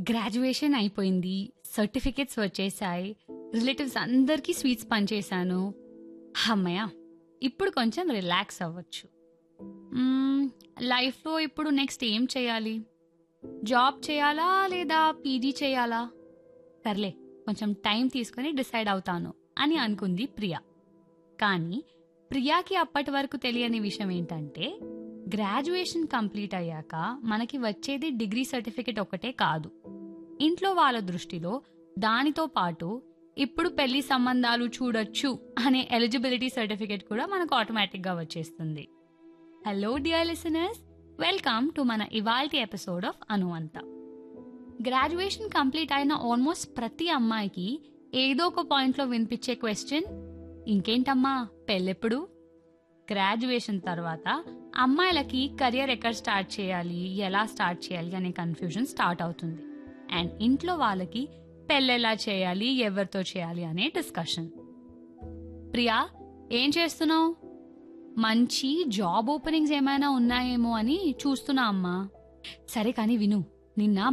graduation అయిపోయింది certificates వచ్చేసాయి relatives అందరికీ స్వీట్స్ పనిచేశాను అమ్మయ్య ఇప్పుడు కొంచెం రిలాక్స్ అవ్వచ్చు మ్మ్, లైఫ్లో ఇప్పుడు నెక్స్ట్ ఏం చేయాలి జాబ్ చేయాలా లేదా పీజీ చేయాలా సర్లే కొంచెం టైం తీసుకొని డిసైడ్ అవుతాను అని అనుకుంది ప్రియా కానీ ప్రియాకి అప్పటి వరకు తెలియని విషయం ఏంటంటే గ్రాడ్యుయేషన్ కంప్లీట్ అయ్యాక మనకి వచ్చేది డిగ్రీ సర్టిఫికెట్ ఒకటే కాదు ఇంట్లో వాళ్ళ దృష్టిలో దానితో పాటు ఇప్పుడు పెళ్లి సంబంధాలు చూడొచ్చు అనే ఎలిజిబిలిటీ సర్టిఫికెట్ కూడా మనకు ఆటోమేటిక్గా వచ్చేస్తుంది hello dear listeners welcome to మన ఇవాల్టి ఎపిసోడ్ ఆఫ్ అనువంత గ్రాడ్యుయేషన్ కంప్లీట్ అయిన ఆల్మోస్ట్ ప్రతి అమ్మాయికి ఏదో ఒక పాయింట్లో వినిపించే క్వశ్చన్ ఇంకేంటమ్మా పెళ్ళెప్పుడు గ్రాడ్యుయేషన్ తర్వాత అమ్మాయిలకి కెరియర్ ఎక్కడ స్టార్ట్ చేయాలి ఎలా స్టార్ట్ చేయాలి అనే కన్ఫ్యూజన్ స్టార్ట్ అవుతుంది అండ్ ఇంట్లో వాళ్ళకి పెళ్ళెలా చేయాలి ఎవరితో చేయాలి అనే డిస్కషన్ ప్రియా ఏం చేస్తున్నావు మంచి జాబ్ ఓపెనింగ్స్ ఏమైనా ఉన్నాయేమో అని చూస్తున్నా అమ్మా సరే కానీ విను నిన్న